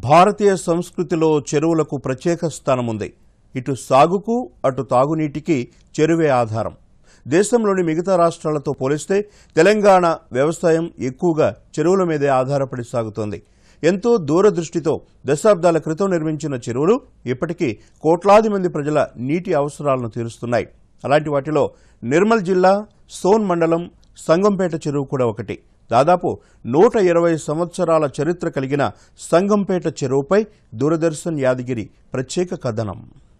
భారతీయ సంస్కృతిలో చెరువులకు ప్రత్యేక స్థానం ఉంది ఇటు సాగుకు అటు తాగునీటికి చెరువే ఆధారం దేశంలోని మిగతా రాష్ట్రాలతో పోలిస్తే తెలంగాణ వ్యవసాయం ఎక్కువగా చెరువుల మీదే ఆధారపడి సాగుతోంది ఎంతో దూరదృష్టితో దశాబ్దాల క్రితం నిర్మించిన చెరువులు ఇప్పటికీ కోట్లాది మంది ప్రజల నీటి అవసరాలను తీరుస్తున్నాయి అలాంటి వాటిలో నిర్మల్ జిల్లా సోన్ మండలం సంగంపేట చెరువు కూడా ఒకటి దాదాపు నూట ఇరవై సంవత్సరాల చరిత్ర కలిగిన సంగంపేట చెరువుపై దూరదర్శన్ యాదగిరి ప్రత్యేక కథనం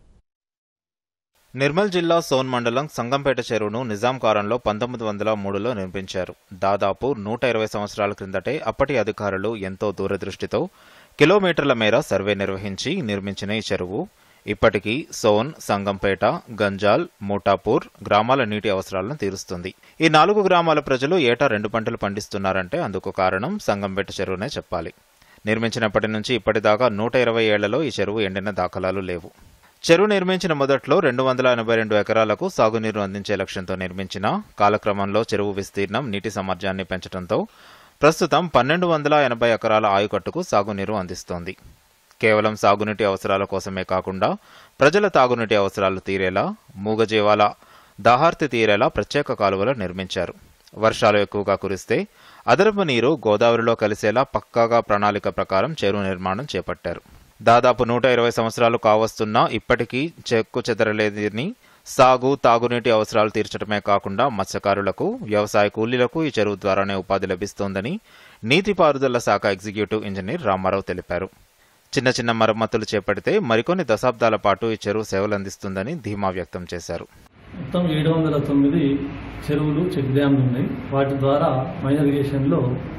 నిర్మల్ జిల్లా సోన్ మండలం సంగంపేట చెరువును నిజాం కాలంలో పంతొమ్మిది వందల మూడులో నిర్మించారు దాదాపు నూట ఇరవై సంవత్సరాల క్రిందటే అప్పటి అధికారులు ఎంతో దూరదృష్టితో కిలోమీటర్ల మేర సర్వే నిర్వహించి నిర్మించిన ఈ చెరువు ఇప్పటికీ సోన్ సంగంపేట గంజాల్ మూటాపూర్ గ్రామాల నీటి అవసరాలను తీరుస్తుంది ఈ నాలుగు గ్రామాల ప్రజలు ఏటా రెండు పంటలు పండిస్తున్నారంటే అందుకు కారణం సంగంపేట చెరువునే చెప్పాలి నిర్మించినప్పటి నుంచి ఇప్పటిదాకా నూట ఇరవై ఏళ్లలో ఈ చెరువు ఎండిన దాఖలాలు లేవు చెరువు నిర్మించిన మొదట్లో రెండు వందల ఎనభై రెండు ఎకరాలకు సాగునీరు అందించే లక్ష్యంతో నిర్మించిన కాలక్రమంలో చెరువు విస్తీర్ణం నీటి సామర్థ్యాన్ని పెంచడంతో ప్రస్తుతం పన్నెండు వందల ఎనభై ఎకరాల ఆయుకట్టుకు సాగునీరు అందిస్తోంది కేవలం సాగునీటి అవసరాల కోసమే కాకుండా ప్రజల తాగునీటి అవసరాలు తీరేలా మూగజీవాల దాహార్తి తీరేలా ప్రత్యేక కాలువలు నిర్మించారు వర్షాలు ఎక్కువగా కురిస్తే అదనపు నీరు గోదావరిలో కలిసేలా పక్కాగా ప్రణాళిక ప్రకారం చెరువు నిర్మాణం చేపట్టారు దాదాపు నూట ఇరవై సంవత్సరాలు కావస్తున్నా ఇప్పటికీ చెక్కు చెదరలేదని సాగు తాగునీటి అవసరాలు తీర్చడమే కాకుండా మత్స్యకారులకు వ్యవసాయ కూలీలకు ఈ చెరువు ద్వారానే ఉపాధి లభిస్తోందని నీటిపారుదల శాఖ ఎగ్జిక్యూటివ్ ఇంజనీర్ రామారావు తెలిపారు చిన్న చిన్న మరమ్మతులు చేపడితే మరికొన్ని దశాబ్దాల పాటు ఈ చెరువు సేవలు అందిస్తుందని ధీమా వ్యక్తం చేశారు మొత్తం ఏడు వందల తొమ్మిది చెరువులు చెక్ డ్యామ్లు ఉన్నాయి వాటి ద్వారా మైనర్ ఇరిగేషన్లో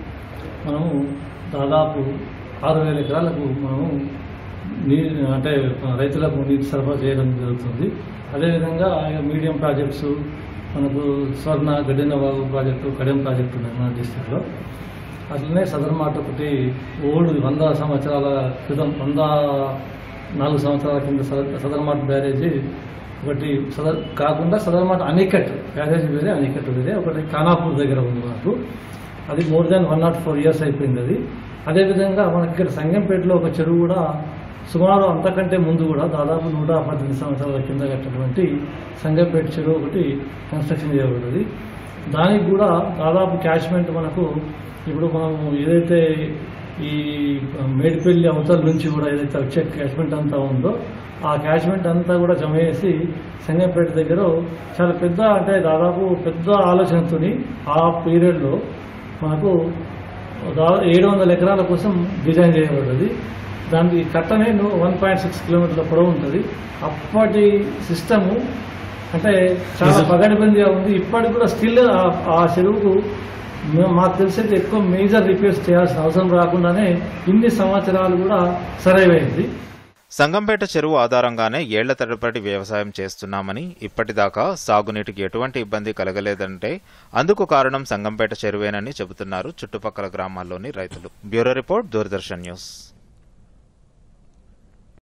మనము దాదాపు ఆరు వేల ఎకరాలకు మనము నీ అంటే రైతులకు నీటి సరఫరా చేయడం జరుగుతుంది అదేవిధంగా ఇక మీడియం ప్రాజెక్ట్స్ మనకు స్వర్ణ గడ్డినవాగు ప్రాజెక్టు కడెం ప్రాజెక్టు ఉన్నాయి మన డిస్టిక్లో అట్లనే సదర్ మాట ఒకటి ఓల్డ్ వంద సంవత్సరాల క్రితం వంద నాలుగు సంవత్సరాల కింద సదర్ సదర్ మాట బ్యారేజీ ఒకటి సదర్ కాకుండా సదర్ మాట అనికట్ బ్యారేజ్ వేరే అనికట్ వేరే ఒకటి ఖానాపూర్ దగ్గర ఉంది మనకు అది more than one not four years అయిపోయింది అది అదేవిధంగా మనకి ఇక్కడ సంగంపేటలో ఒక చెరువు కూడా సుమారు అంతకంటే ముందు కూడా దాదాపు నూట పద్దెనిమిది సంవత్సరాల కింద కట్టినటువంటి సంగంపేట చెరువు ఒకటి కన్స్ట్రక్షన్ చేయబడ్డది దానికి కూడా దాదాపు క్యాచ్మెంట్ మనకు ఇప్పుడు మనం ఏదైతే ఈ మేడిపల్లి అవతల నుంచి కూడా ఏదైతే వచ్చే క్యాచ్మెంట్ అంతా ఉందో ఆ క్యాచ్మెంట్ అంతా కూడా జమ చేసి సంగంపేట దగ్గర చాలా పెద్ద అంటే దాదాపు పెద్ద ఆలోచనతోని ఆ పీరియడ్లో మనకు దాదాపు ఏడు వందల ఎకరాల కోసం డిజైన్ చేయబడ్డది దానికి కట్టనే వన్ పాయింట్ సిక్స్ కిలోమీటర్ల పొడవు ఉంటుంది అప్పటి సిస్టము అంటే చాలా పగడిబందిగా ఉంది ఇప్పటికి కూడా స్టిల్ ఆ చెరువుకు మేము మాకు తెలిసైతే ఎక్కువ మేజర్ రిపేర్స్ చేయాల్సిన అవసరం రాకుండానే ఇన్ని సంవత్సరాలు కూడా సరైపోయింది సంగంపేట చెరువు ఆధారంగానే ఏళ్ల తరబడి వ్యవసాయం చేస్తున్నామని ఇప్పటిదాకా సాగునీటికి ఎటువంటి ఇబ్బంది కలగలేదంటే అందుకు కారణం సంగంపేట చెరువేనని చెబుతున్నారు చుట్టుపక్కల గ్రామాల్లోని రైతులు బ్యూరో రిపోర్ట్ దూరదర్శన్ న్యూస్